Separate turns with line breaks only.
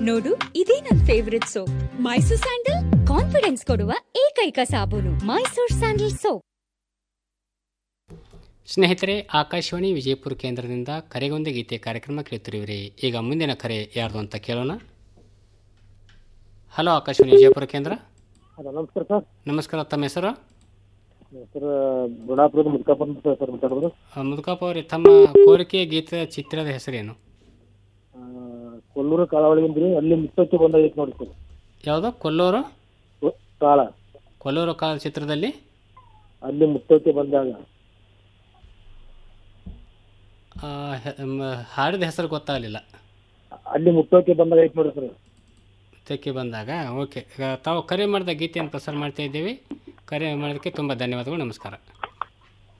ನೋಡು ಇದೇ ನನ್ favourite soap Mysore sandal confidence ಕೊಡುವ ಏಕೈಕ ಸಾಬೂನು ಮೈಸೂರ್ ಸ್ಯಾಂಡಲ್ ಸೋಪ್
ಸ್ನೇಹಿತರೆ ಆಕಾಶವಾಣಿ ವಿಜಯಪುರ ಕೇಂದ್ರದಿಂದ ಕರೆಗೊಂದು ಗೀತೆ ಕಾರ್ಯಕ್ರಮ ಕೇಳ್ತಿರುವಿರಿ ಈಗ ಮುಂದಿನ ಕರೆ ಯಾರ್ದು ಅಂತ ಕೇಳೋಣ ಹಲೋ ಆಕಾಶವಾಣಿ ವಿಜಯಪುರ ಕೇಂದ್ರ
ಹಲೋ ನಮಸ್ಕಾರ ಸರ್
ನಮಸ್ಕಾರ ತಮ್ಮ ಹೆಸರು
ಸರ್ ಬುಡಾಪುರದ ಮುದ್ಕಾಪುರ ಅಂತ ಸರ್ ಮಾತಾಡೋದು
ಆ, ಮುದುಕಪ್ಪ ಅವರೇ ತಮ್ಮ ಕೋರಿಕೆ ಗೀತೆ ಚಿತ್ರದ ಹೆಸರೇನು
ಆ, ಕೊಲ್ಲೂರು ಕಾಳವಳಿಗಿಂದ ರೀ ಅಲ್ಲಿ ಮುತ್ತಕ್ಕೆ ಬಂದಾಗೈತೆ ನೋಡಿ ಸರ್
ಯಾವುದೋ ಕೊಲ್ಲೂರು
ಕೊ- ಕಾಳ
ಕೊಲ್ಲೂರು ಕಾಲ ಚಿತ್ರದಲ್ಲಿ
ಅಲ್ಲಿ ಮುತ್ತಕ್ಕೆ ಬಂದಾಗ
ಆ, ಹೆ- ಮ- ಹಾಡಿದ ಹೆಸರು ಗೊತ್ತಾಗಲಿಲ್ಲ
ಅಲ್ಲಿ ಮುತ್ತಕ್ಕೆ ಬಂದಾಗೈತೆ ನೋಡಿ ಸರ್
ತೆಕ್ಕೆ ಬಂದಾಗ ಓಕೆ ಈಗ ತಾವು ಕರೆ ಮಾಡಿದ ಗೀತೆಯನ್ನು ಪ್ರಸಾರ ಮಾಡ್ತಾ ಇದ್ದೀವಿ ಕರೆ ಮಾಡೋದಕ್ಕೆ ತುಂಬ ಧನ್ಯವಾದಗಳು ನಮಸ್ಕಾರ